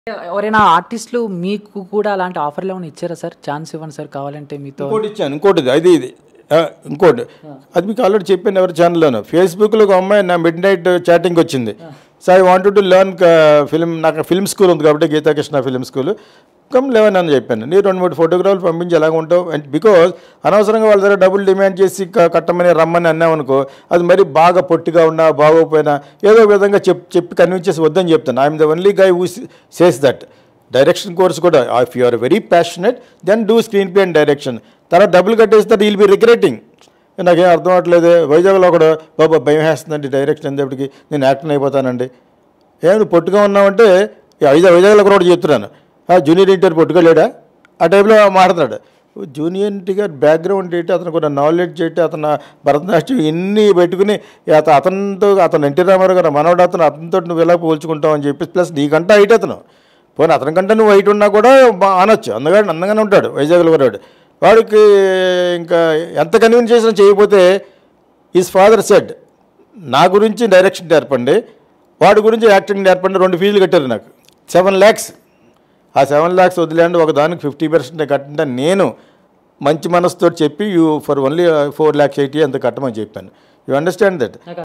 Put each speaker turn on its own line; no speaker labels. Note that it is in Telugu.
ఎవరైనా ఆర్టిస్టులు మీకు కూడా అలాంటి ఆఫర్లు ఏమైనా ఇచ్చారా సార్ ఛాన్స్ ఇవ్వండి సార్ కావాలంటే మీతో
ఇంకోటి ఇచ్చాను ఇంకోటి ఇది, అది ఇది ఆ, ఇంకోటి అది మీకు ఆల్రెడీ చెప్పాను ఎవరి ఛానల్లోనూ ఫేస్బుక్లో ఒక అమ్మాయి నా మిడ్ నైట్ చాటింగ్ వచ్చింది so I wanted to learn film నాకు ఫిల్మ్ స్కూల్ ఉంది కాబట్టి గీతాకృష్ణ ఫిల్మ్ స్కూల్ కమ్ లెవెన్ అని చెప్పాను నీ రెండు మూడు ఫోటోగ్రాఫ్లు పంపించి ఎలాగ ఉంటావు అండ్ బికాజ్ అనవసరంగా వాళ్ళ దగ్గర డబ్బులు డిమాండ్ చేసి క- కట్టమని రమ్మని అన్నామనుకో అది మరి బాగా పొట్టిగా ఉన్నా బాగోపోయినా ఏదో ఒక విధంగా చెప్ చెప్పి కన్విన్స్ చేసి వద్దని చెప్తాను I'm the only guy who says that direction course కూడా if you are very passionate then do screenplay and direction తర్వాత డబ్బులు కట్టేస్తే విల్ బి రిగ్రెటింగ్ నాకేం అర్థం అవ్వట్లేదు వైజాగ్లో ఒకడు బాబా భయం వేస్తుందండి డైరెక్షన్ ఎంతప్పటికి నేను యాక్టర్ అయిపోతానండి ఏ నువ్వు పొట్టుగా ఉన్నావంటే ఈ వైజాగ్ వైజాగ్లో కూడా చెప్తున్నాను ఆ జూనియర్ ఇంటర్ పొట్టుగా లేడా ఆ టైంలో మాట్లాడతాడు జూనియర్ ఇంటిగర్ బ్యాక్గ్రౌండ్ ఏంటి అతను కొన్ని నాలెడ్జ్ ఏంటి అతను భరతనాట్యం ఎన్ని పెట్టుకుని అత- అతనితో అతను ఎన్టీ రామారావు గారు మనవడు అతను అతనితో నువ్వు ఎలా పోల్చుకుంటావు అని చెప్పి ప్లస్ నీకంటే హైట్ అతను పోనీ అతని కంటే నువ్వు హైట్ ఉన్నా కూడా బా- అనొచ్చు అందగాడు అందంగానే ఉంటాడు వైజాగ్లో కూడా వాడికి ఇంకా ఎంత కన్విన్స్ చేసినా చేయకపోతే ఈజ్ ఫాదర్ సెడ్ నా గురించి డైరెక్షన్ నేర్పండి వాడి గురించి యాక్టింగ్ నేర్పండి రెండు ఫీజులు కట్టారు నాకు సెవెన్ ల్యాక్స్ ఆ సెవెన్ ల్యాక్స్ వదిలేండి ఒక దానికి ఫిఫ్టీ పర్సెంట్ కట్టింటే నేను మంచి మనసుతో చెప్పి you for only four lakhs eighty అంత కట్టమని చెప్పాను యూ అండర్స్టాండ్ దట్